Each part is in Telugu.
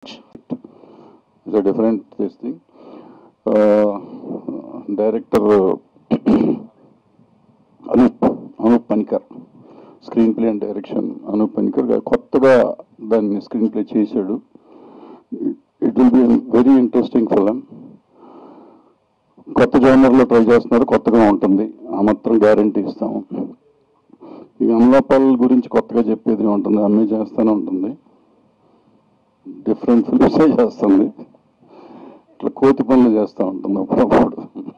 it's a different this thing director Anoop Anoop Panicker screenplay and direction Anoop Panicker గారు కొత్తగా దాన్ని స్క్రీన్ ప్లే చేశాడు it will be very interesting film కొత్త జానర్లో ట్రై చేస్తున్నారు కొత్తగా ఉంటుంది ఆ మాత్రం గ్యారంటీ ఇస్తాము ఇక అమలాపాల్ గురించి కొత్తగా చెప్పేది ఉంటుంది అమ్మే చేస్తూనే ఉంటుంది డిఫరెంట్ ఫిలిమ్సే చేస్తుంది ఇట్లా కోతి పనులు చేస్తూ ఉంటుంది అప్పుడప్పుడు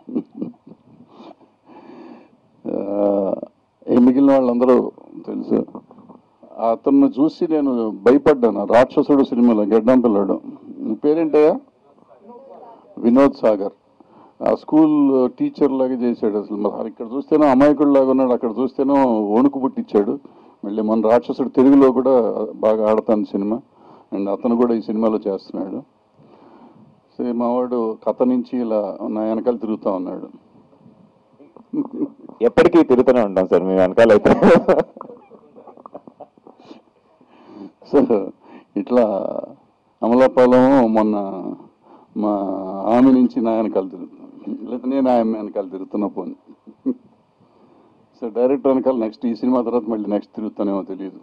ఆ, ఈ మిగిలిన వాళ్ళందరూ తెలుసు అతన్ని చూసి నేను భయపడ్డాను రాక్షసుడు సినిమాలో గెడ్డం పిల్లాడు నీ పేరేంటయ్యా వినోద్ సాగర్ ఆ స్కూల్ టీచర్ లాగా చేశాడు అసలు మరి ఇక్కడ చూస్తేనో అమాయకుడు లాగా ఉన్నాడు అక్కడ చూస్తేనో వణుకు పుట్టించాడు మళ్ళీ మన రాక్షసుడు తెలుగులో కూడా బాగా ఆడతాను సినిమా అండ్ అతను కూడా ఈ సినిమాలో చేస్తున్నాడు సో మావాడు కథ నుంచి ఇలా నా వెనకాల తిరుగుతా ఉన్నాడు ఎప్పటికీ తిరుగుతూనే ఉంటాం సార్ మీ వెనకాల అయితే సో ఇట్లా అమలాపాలెం మొన్న మా ఆమె నుంచి నా వెనకాల తిరుగుతున్నాను లేదా నేను ఆమె వెనకాల తిరుగుతున్నా పోనీ సో డైరెక్టర్ వెనకాల నెక్స్ట్ ఈ సినిమా తర్వాత మళ్ళీ నెక్స్ట్ తిరుగుతానేమో తెలియదు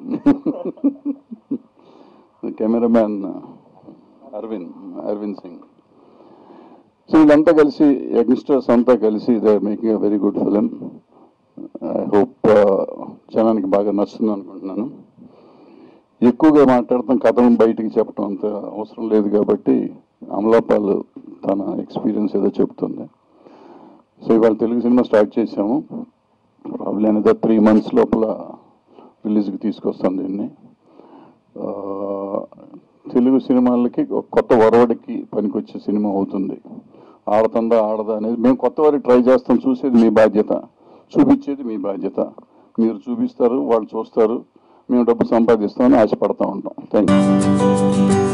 కెమెరామ్యాన్ అరవింద్ అరవింద్ సింగ్ సో వీళ్ళంతా కలిసి యంగ్స్టర్స్ అంతా కలిసి they making a very good film I hope జనానికి బాగా నచ్చుతుంది అనుకుంటున్నాను ఎక్కువగా మాట్లాడతాం కథను బయటికి చెప్పడం అంత అవసరం లేదు కాబట్టి అమలాపాలు తన ఎక్స్పీరియన్స్ ఏదో చెప్తుంది సో ఇవాళ తెలుగు సినిమా స్టార్ట్ చేసాము ప్రాబ్లీ అనేది త్రీ మంత్స్ లోపల రిలీజ్కి తీసుకొస్తాం దీన్ని ఆ, తెలుగు సినిమాలకి ఒక కొత్త వరవడికి పనికొచ్చే సినిమా అవుతుంది ఆడుతుందా ఆడదా అనేది మేము కొత్త వారికి ట్రై చేస్తాం చూసేది మీ బాధ్యత చూపించేది మీ బాధ్యత మీరు చూపిస్తారు వాళ్ళు చూస్తారు మేము డబ్బు సంపాదిస్తామని ఆశపడతా ఉంటాం థ్యాంక్ యూ